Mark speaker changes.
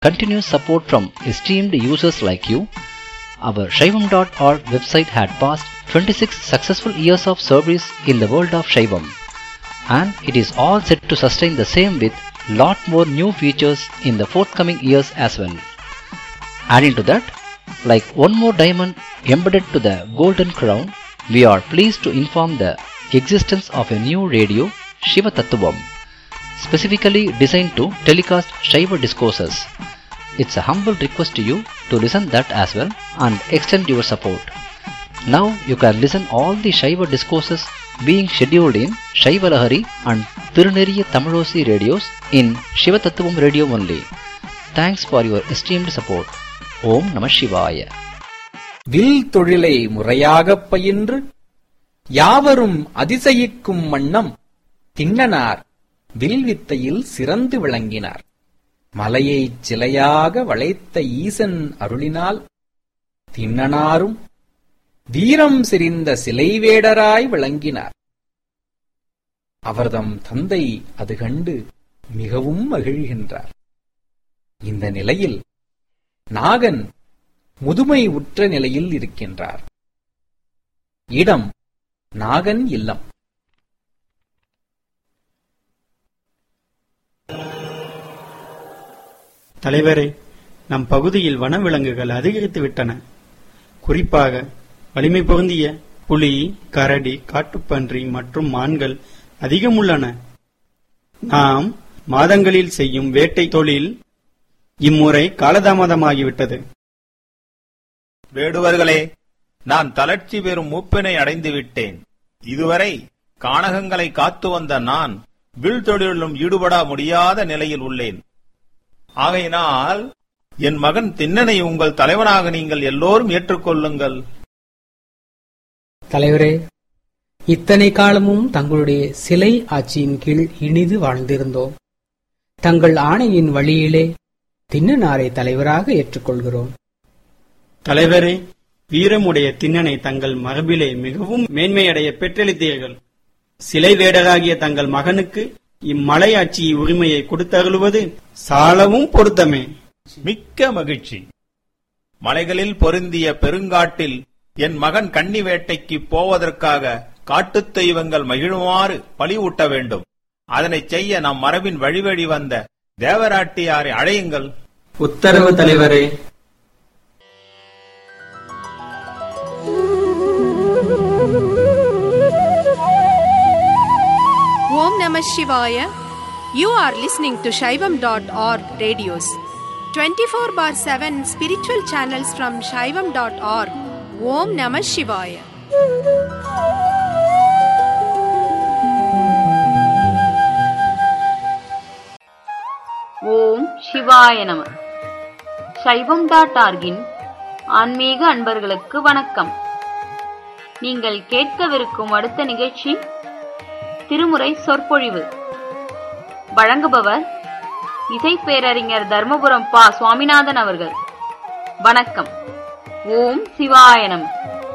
Speaker 1: continuous support from esteemed users like you, our Shaivam.org website had passed 26 successful years of service in the world of Shaivam. And it is all set to sustain the same with lot more new features in the forthcoming years as well. Adding to that, like one more diamond embedded to the golden crown, we are pleased to inform the existence of a new radio, Shiva Tattvam, specifically designed to telecast Shiva discourses. It's a humble request to you to listen that as well and extend your support. Now you can listen all the Shiva discourses being scheduled in Shiva Lahari and Tiruneriya Tamilosi radios in Shiva Tattvam radio only. Thanks for your esteemed support. Om Namah Shivaya.
Speaker 2: வில் தொழிலை முறையாகப் பயின்று யாவரும் அதிசயிக்கும் வண்ணம் Thinnanar will வித்தையில் சிறந்து விளங்கினார் மலையைச் சிலையாக வளைத்த ஈசன் அருளினால் திண்ணனாரும் வீரம் செறிந்த சிலைவேடராய் விளங்கினார் அவர்தம் தந்தை அது கண்டு மிகவும் மகிழ்கின்றார் இந்த நிலையில் நாகன் முதுமை உற்ற நிலையில் இருக்கின்றார் இடம் நாகன் இல்லம்
Speaker 3: தலைவரே நம் பகுதியில் வனவிலங்குகள் அதிகரித்து விட்டன குறிப்பாக வலிமை பொருந்திய புலி கரடி காட்டுப்பன்றி மற்றும் மான்கள் அதிகம் உள்ளன நாம் மாதங்களில் செய்யும் வேட்டை தொழில் இம்முறை காலதாமதமாகிவிட்டது
Speaker 4: வேடுவர்களே நான் தளர்ச்சி பெறும் மூப்பினை அடைந்து விட்டேன் இதுவரை கானகங்களை காத்து வந்த நான் வில் தொழிலும் ஈடுபட முடியாத நிலையில் உள்ளேன் ஆகையினால் என் மகன் திண்ணனை உங்கள் தலைவனாக நீங்கள் எல்லோரும் ஏற்றுக்கொள்ளுங்கள்
Speaker 5: தலைவரே இத்தனை காலமும் தங்களுடைய சிலை ஆட்சியின் கீழ் இனிது வாழ்ந்திருந்தோம் தங்கள் ஆணையின் வழியிலே திண்ணனாரை தலைவராக ஏற்றுக்கொள்கிறோம்
Speaker 3: தலைவரே வீரமுடைய திண்ணனை தங்கள் மரபிலே மிகவும் மேன்மையடைய பெற்றளித்தீர்கள் சிலை வேடராகிய தங்கள் மகனுக்கு இம்மலையாட்சி உரிமையை கொடுத்தருளுவது சாலவும் பொருத்தமே
Speaker 4: மிக்க மகிழ்ச்சி மலைகளில் பொருந்திய பெருங்காட்டில் என் மகன் கன்னி வேட்டைக்கு போவதற்காக காட்டுத் தெய்வங்கள் மகிழுமாறு பலிவூட்ட வேண்டும் அதனைச் செய்ய நம் மரபின் வழிவழி வந்த தேவராட்டியாரை அழையுங்கள்
Speaker 3: உத்தரவு தலைவரே
Speaker 6: Om Namah Shivaya. You are listening to Shaivam.org radios. 24 bar 7 spiritual channels from Shaivam.org. Om Namah Shivaya.
Speaker 7: ஓம் சிவாய நம சைவம் டாட் ஆர்கின் ஆன்மீக அன்பர்களுக்கு வணக்கம் நீங்கள் கேட்கவிருக்கும் அடுத்த நிகழ்ச்சி திருமுறை சொற்பொழிவு வழங்குபவர் இசை பேரறிஞர் தர்மபுரம் பா சுவாமிநாதன் அவர்கள் வணக்கம் ஓம் சிவாய நம